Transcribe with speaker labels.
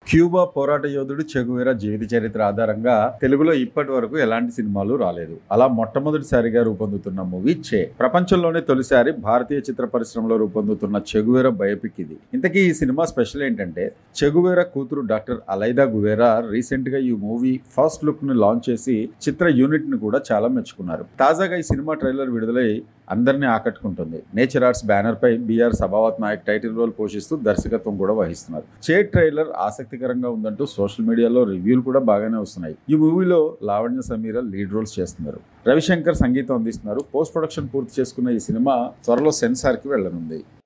Speaker 1: Cuba పోరాట యోధుడు చెగువేరా జీవిత చరిత్ర ఆధారంగా తెలుగులో ఇప్పటి వరకు ఎలాంటి సినిమాలు రాలేదు అలా మొట్టమొదటిసారిగా రూపొందుతున్న మూవీ చే ప్రపంచంలోనే తొలిసారి భారతీయ చిత్ర పరిశ్రమలో రూపొందుతున్న చెగువేరా బయోపిక్ ఇది ఇంతకీ ఈ సినిమా స్పెషల్ ఏంటంటే చెగువేరా కూతురు డాక్టర్ అలైదా గువేరా రీసెంట్ గా ఈ మూవీ ఫస్ట్ లుక్ ను లాంచ్ చేసి చిత్ర యూనిట్ ని కూడా చాలా మెచ్చుకున్నారు తాజాగా ఈ సినిమా ట్రైలర్ విడుదలై అందరినీ ఆకట్టుకుంటుంది నేచర్ ఆర్ట్స్ బ్యానర్ పై BR Sabhavath Nayak title role పోషిస్తూ దర్శకత్వం కూడా వహిస్తున్నారు చే ట్రైలర్ ఆసక్తికరంగా ఉందంటూ సోషల్ మీడియాలో రివ్యూలు కూడా బాగానే వస్తున్నాయి ఈ మూవీలో లావణ్య సమీర లీడ్ రోల్స్ చేస్తున్నారు రవిశంకర్ సంగీతం అందిస్తున్నారు పోస్ట్ ప్రొడక్షన్ పూర్తి చేసుకున్న ఈ సినిమా త్వరలో సెన్సార్ కి వెళ్లనుంది